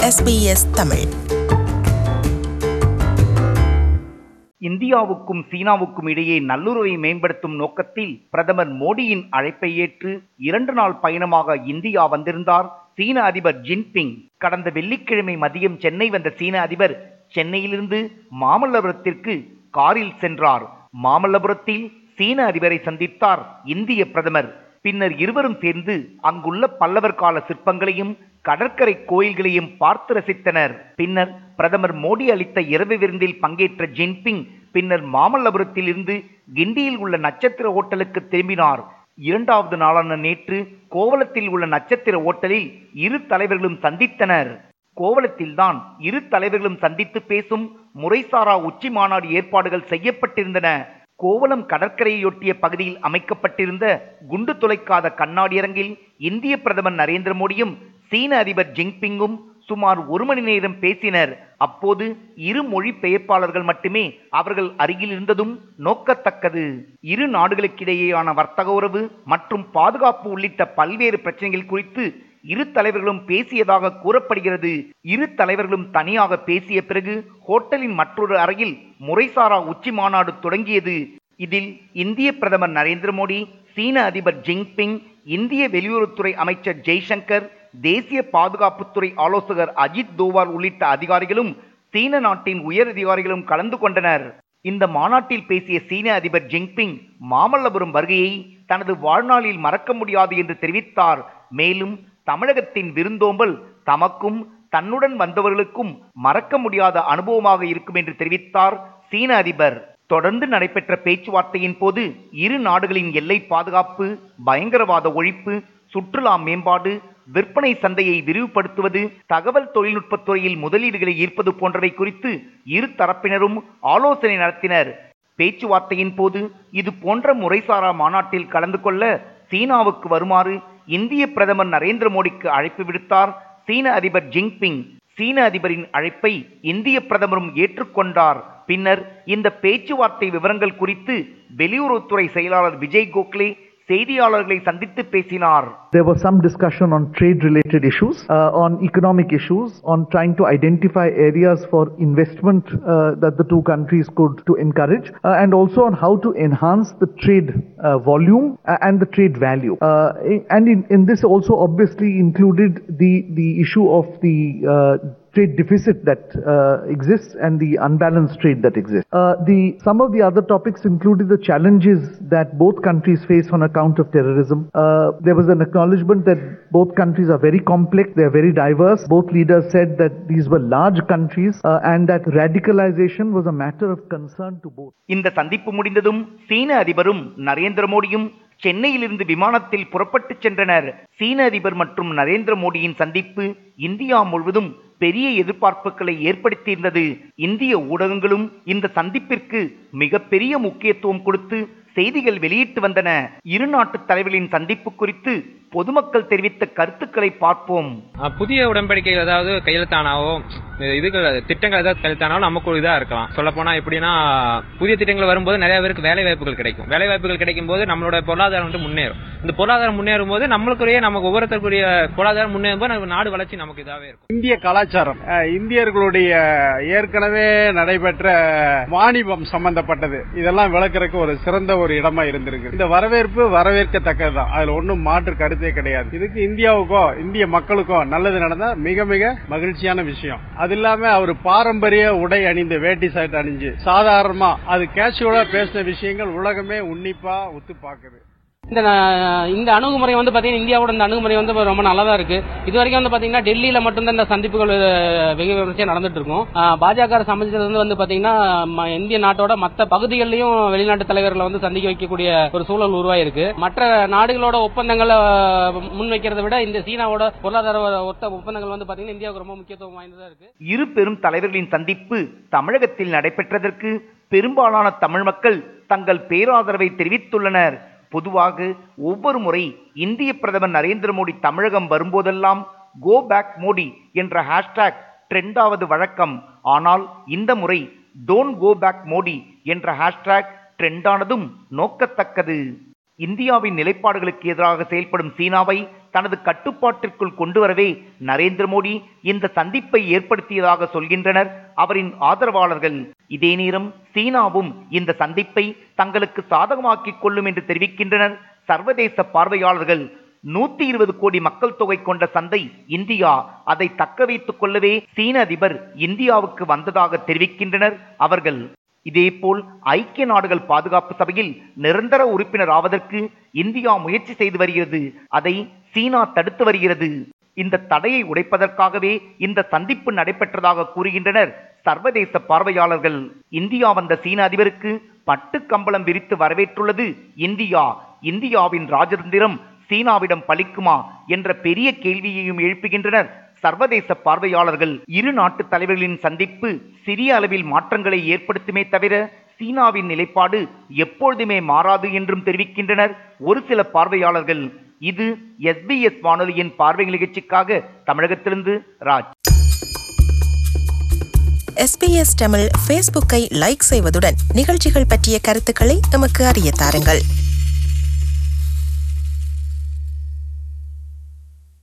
SBS Tamil இந்தியாவுக்கும் சீனாவுக்கும் இடையே நல்லுறவை மேம்படுத்தும் நோக்கத்தில் பிரதமர் மோடியின் அழைப்பை ஏற்று இரண்டு நாள் பயணமாக இந்தியா வந்திருந்தார் சீன அதிபர் ஜின்பிங் கடந்த வெள்ளிக்கிழமை மதியம் சென்னை வந்த சீன அதிபர் சென்னையிலிருந்து மாமல்லபுரத்திற்கு காரில் சென்றார் மாமல்லபுரத்தில் சீன அதிபரை சந்தித்தார் இந்திய பிரதமர் பின்னர் இருவரும் சேர்ந்து அங்குள்ள பல்லவர் கால சிற்பங்களையும் கடற்கரை கோயில்களையும் பார்த்து ரசித்தனர் பின்னர் பிரதமர் மோடி அளித்த இரவு விருந்தில் பங்கேற்ற ஜின்பிங் பின்னர் மாமல்லபுரத்தில் இருந்து கிண்டியில் உள்ள நட்சத்திர ஓட்டலுக்கு திரும்பினார் இரண்டாவது நாளான நேற்று கோவலத்தில் உள்ள நட்சத்திர ஓட்டலில் இரு தலைவர்களும் சந்தித்தனர் கோவலத்தில்தான் இரு தலைவர்களும் சந்தித்து பேசும் முறைசாரா உச்சி மாநாடு ஏற்பாடுகள் செய்யப்பட்டிருந்தன கோவலம் கடற்கரையொட்டிய பகுதியில் அமைக்கப்பட்டிருந்த குண்டு துளைக்காத கண்ணாடி அரங்கில் இந்திய பிரதமர் நரேந்திர மோடியும் சீன அதிபர் ஜின்பிங்கும் சுமார் ஒரு மணி நேரம் பேசினர் அப்போது இரு மொழி பெயர்ப்பாளர்கள் மட்டுமே அவர்கள் அருகில் இருந்ததும் நோக்கத்தக்கது இரு நாடுகளுக்கிடையேயான வர்த்தக உறவு மற்றும் பாதுகாப்பு உள்ளிட்ட பல்வேறு பிரச்சனைகள் குறித்து இரு தலைவர்களும் பேசியதாக கூறப்படுகிறது இரு தலைவர்களும் தனியாக பேசிய பிறகு ஹோட்டலின் மற்றொரு அறையில் முறைசாரா உச்சி மாநாடு தொடங்கியது இதில் இந்திய பிரதமர் நரேந்திர மோடி சீன அதிபர் ஜின்பிங் இந்திய வெளியுறவுத்துறை அமைச்சர் ஜெய்சங்கர் தேசிய பாதுகாப்புத்துறை ஆலோசகர் அஜித் தோவால் உள்ளிட்ட அதிகாரிகளும் சீன நாட்டின் உயர் அதிகாரிகளும் கலந்து கொண்டனர் இந்த மாநாட்டில் பேசிய சீன அதிபர் ஜின்பிங் மாமல்லபுரம் வருகையை தனது வாழ்நாளில் மறக்க முடியாது என்று தெரிவித்தார் மேலும் தமிழகத்தின் விருந்தோம்பல் தமக்கும் தன்னுடன் வந்தவர்களுக்கும் மறக்க முடியாத அனுபவமாக இருக்கும் என்று தெரிவித்தார் சீன அதிபர் தொடர்ந்து நடைபெற்ற பேச்சுவார்த்தையின் போது இரு நாடுகளின் எல்லை பாதுகாப்பு பயங்கரவாத ஒழிப்பு சுற்றுலா மேம்பாடு விற்பனை சந்தையை விரிவுபடுத்துவது தகவல் தொழில்நுட்பத் துறையில் முதலீடுகளை ஈர்ப்பது போன்றவை குறித்து இரு தரப்பினரும் ஆலோசனை நடத்தினர் பேச்சுவார்த்தையின் போது இது போன்ற முறைசாரா மாநாட்டில் கலந்து கொள்ள சீனாவுக்கு வருமாறு இந்திய பிரதமர் நரேந்திர மோடிக்கு அழைப்பு விடுத்தார் சீன அதிபர் ஜின்பிங் சீன அதிபரின் அழைப்பை இந்திய பிரதமரும் ஏற்றுக்கொண்டார் பின்னர் இந்த பேச்சுவார்த்தை விவரங்கள் குறித்து வெளியுறவுத்துறை செயலாளர் விஜய் கோக்லே செய்தியாளர்களை சந்தித்து பேசினார் There was some discussion on trade related issues, uh, on economic issues, on trying to identify areas for investment uh, that the two countries could to encourage, uh, and also on how to enhance the trade uh, volume uh, and the trade value. Uh, and in, in this also obviously included the, the issue of the uh, trade deficit that uh, exists and the unbalanced trade that exists. Uh, the some of the other topics included the challenges that both countries face on account of terrorism. Uh, there was an acknowledgement that both countries are very complex, they are very diverse. Both leaders said that these were large countries uh, and that radicalization was a matter of concern to both. இந்த சந்திப்பு முடிந்ததும் சீன அதிபரும் நரேந்திர மோடியும் சென்னையிலிருந்து விமானத்தில் புறப்பட்டு சென்றனர் சீன அதிபர் மற்றும் நரேந்திர மோடியின் சந்திப்பு இந்தியா முழுவதும் பெரிய எதிர்பார்ப்புகளை ஏற்படுத்தியிருந்தது இந்திய ஊடகங்களும் இந்த சந்திப்பிற்கு மிகப்பெரிய முக்கியத்துவம் கொடுத்து செய்திகள் வெளியிட்டு வந்தன இரு நாட்டு தலைவர்களின் சந்திப்பு குறித்து பொதுமக்கள் தெரிவித்த கருத்துக்களை பார்ப்போம் அஹ் புதிய உடன்படிக்கைகள் ஏதாவது கையெழுத்தானாவோ இதுகள் திட்டங்கள் ஏதாவது கையெழுத்தானாலும் நமக்கு ஒரு இதா இருக்கலாம் சொல்ல போனா எப்படின்னா புதிய திட்டங்கள் வரும்போது நிறைய பேருக்கு வேலை வாய்ப்புகள் கிடைக்கும் வேலை வாய்ப்புகள் கிடைக்கும் போது நம்மளோட பொருளாதாரம் வந்து முன்னேறும் இந்த பொருளாதாரம் முன்னேறும் போது நம்மளுக்குரிய நமக்கு ஒவ்வொருத்தருக்குரிய பொருளாதாரம் முன்னேறும் போது நம்ம நாடு வளர்ச்சி நமக்கு இதாவே இருக்கும் இந்திய கலாச்சாரம் அஹ், இந்தியர்களுடைய ஏற்கனவே நடைபெற்ற வாணிபம் சம்பந்தப்பட்டது இதெல்லாம் விளக்குறதுக்கு ஒரு சிறந்த ஒரு இடமா இருந்திருக்கு இந்த வரவேற்பு வரவேற்கத்தக்கதுதான் அதுல ஒன்றும் மாற்று கருத்தே கிடையாது இதுக்கு இந்தியாவுக்கோ இந்திய மக்களுக்கோ நல்லது நடந்தா மிக மிக மகிழ்ச்சியான விஷயம் அது இல்லாம அவர் பாரம்பரிய உடை அணிந்து வேட்டி சட்டை அணிஞ்சு சாதாரணமா அது கேஷுவலா பேசின விஷயங்கள் உலகமே உன்னிப்பா ஒத்து பாக்குது இந்த அஹ், இந்த அணுகுமுறை வந்து பாத்தீங்கன்னா இந்தியாவோட இந்த அணுகுமுறை வந்து ரொம்ப நல்லா தான் இருக்கு இது வரைக்கும் வந்து பாத்தீங்கன்னா டெல்லியில மட்டும்தான் இந்த சந்திப்புகள் அஹ், வெகு விமர்சையா நடந்துட்டு இருக்கும் அஹ், பாஜக சமைச்சது வந்து வந்து பாத்தீங்கன்னா ம- இந்திய நாட்டோட மத்த பகுதிகளிலும் வெளிநாட்டு தலைவர்களை வந்து சந்திக்க வைக்கக்கூடிய ஒரு சூழல் உருவாயிருக்கு மற்ற நாடுகளோட ஒப்பந்தங்களை அஹ், முன்வைக்கிறதை விட இந்த சீனாவோட பொருளாதார ஒத்த ஒப்பந்தங்கள் வந்து பாத்தீங்கன்னா இந்தியாவுக்கு ரொம்ப முக்கியத்துவம் வாய்ந்ததா இருக்கு இரு பெரும் தலைவர்களின் சந்திப்பு தமிழகத்தில் நடைபெற்றதற்கு பெரும்பாலான தமிழ் மக்கள் தங்கள் பேராதரவை தெரிவித்துள்ளனர் பொதுவாக ஒவ்வொரு முறை இந்திய பிரதமர் நரேந்திர மோடி தமிழகம் வரும்போதெல்லாம் கோ பேக் மோடி என்ற ஹேஷ்டேக் ட்ரெண்டாவது வழக்கம் ஆனால் இந்த முறை டோன்ட் கோ பேக் மோடி என்ற ஹேஷ்டேக் ட்ரெண்டானதும் நோக்கத்தக்கது இந்தியாவின் நிலைப்பாடுகளுக்கு எதிராக செயல்படும் சீனாவை தனது கட்டுப்பாட்டிற்குள் கொண்டு வரவே நரேந்திர மோடி இந்த சந்திப்பை ஏற்படுத்தியதாக சொல்கின்றனர் அவரின் ஆதரவாளர்கள் இதே நேரம் சீனாவும் இந்த சந்திப்பை தங்களுக்கு சாதகமாக்கிக் கொள்ளும் என்று தெரிவிக்கின்றனர் சர்வதேச பார்வையாளர்கள் நூத்தி இருபது கோடி மக்கள் தொகை கொண்ட சந்தை இந்தியா அதை தக்க வைத்துக் கொள்ளவே சீன அதிபர் இந்தியாவுக்கு வந்ததாக தெரிவிக்கின்றனர் அவர்கள் இதேபோல் ஐக்கிய நாடுகள் பாதுகாப்பு சபையில் நிரந்தர உறுப்பினர் ஆவதற்கு இந்தியா முயற்சி செய்து வருகிறது அதை சீனா தடுத்து வருகிறது இந்த தடையை உடைப்பதற்காகவே இந்த சந்திப்பு நடைபெற்றதாக கூறுகின்றனர் சர்வதேச பார்வையாளர்கள் இந்தியா வந்த சீன அதிபருக்கு பட்டு கம்பளம் விரித்து வரவேற்றுள்ளது இந்தியா இந்தியாவின் ராஜதந்திரம் சீனாவிடம் பலிக்குமா என்ற பெரிய கேள்வியையும் எழுப்புகின்றனர் சர்வதேச பார்வையாளர்கள் இரு நாட்டு தலைவர்களின் சந்திப்பு சிறிய அளவில் மாற்றங்களை ஏற்படுத்துமே தவிர சீனாவின் நிலைப்பாடு எப்பொழுதுமே மாறாது என்றும் தெரிவிக்கின்றனர் ஒரு சில பார்வையாளர்கள் இது எஸ்பிஎஸ் வானொலியின் பார்வை நிகழ்ச்சிக்காக தமிழகத்திலிருந்து ராஜ் எஸ்பிஎஸ் தமிழ் ஃபேஸ்புக்கை லைக் செய்வதுடன் நிகழ்ச்சிகள் பற்றிய கருத்துக்களை எமக்கு அறிய தாருங்கள்